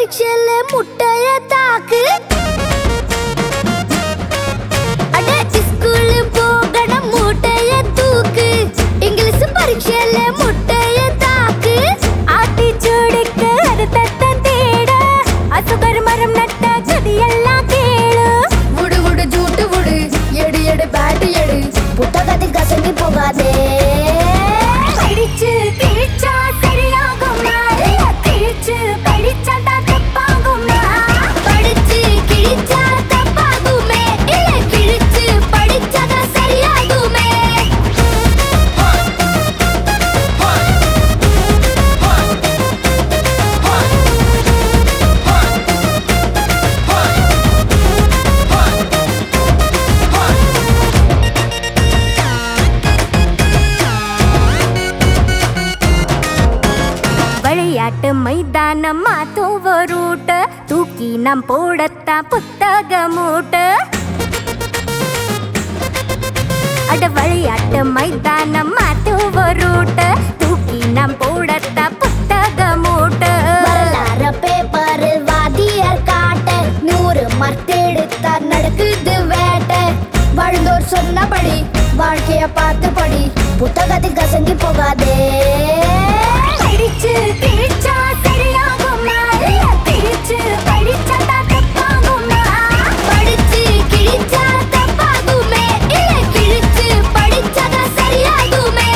பரீட்சையில முட்டைய தாக்கு அட ஸ்கூல் போகணும் மூட்டைய தூக்கு இங்கிலீஷ் பரீட்சையில முட்டைய தாக்கு ஆட்டி சூடுக்கு அது தத்த தேட அசுகர் மரம் நட்ட கதியெல்லாம் கேளு விடு விடு ஜூட்டு விடு எடு எடு பேட்டு எடு புத்தகத்தில் கசங்கி போகாதே படிச்சு கிழிச்சா சரியாகுமா இல்ல கிழிச்சு படிச்சா தான் தப்பாகுமா படிச்சு கிழிச்சா தப்பாகுமே இல்ல கிழிச்சு படிச்சா தான் சரியாகுமே விளையாட்டு மைதானம் மாத்தும் ரூட்டு தூக்கி நாம் போடத்தான் புத்தக மூட்டு அட விளையாட்டு மைதானம் மாத்தும் ரூட்டு தூக்கி நாம் போடத்தான் புத்தக மூட்டு வரலாற பேப்பரில் வாதியார் காட்ட நூறு மர்த்தெடுத்தா நடக்குது வேட்டை வாழ்ந்தோர் சொன்னபடி வாழ்க்கைய பார்த்து படி புத்தகத்தில் கசங்கி போகாதே படிச்சு கிழிச்சா சரியாகுமா இல்ல கிழிச்சு படிச்சா தான் தப்பாகுமா படிச்சு கிழிச்சா தப்பாகுமே இல்ல கிழிச்சு படிச்சா தான் சரியாகுமே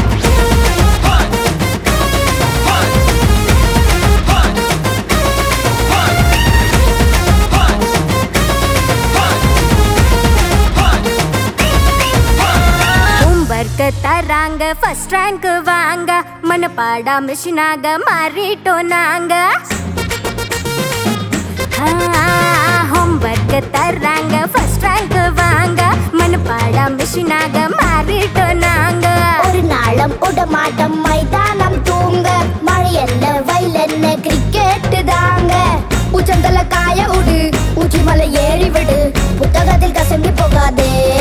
ஹோம்வொர்க் தராங்க ஃபர்ஸ்ட் ரேங்க் வாங்க மனப்பாடா மிஷினாக மாறிட்டோம் நாங்க ஹோம்வொர்க் தராங்க ஃபர்ஸ்ட் ரேங்க் வாங்க மனப்பாடா மிஷினாக மாறிட்டோம் நாங்க ஒரு நாளும் உடமாட்டம் மைதானம் தூங்க மழையல்ல வயலல்ல கிரிக்கெட் தாங்க உச்சந்தல காய உடு உச்சி மலை ஏறி விடு புத்தகத்தில் கசங்கி போகாதே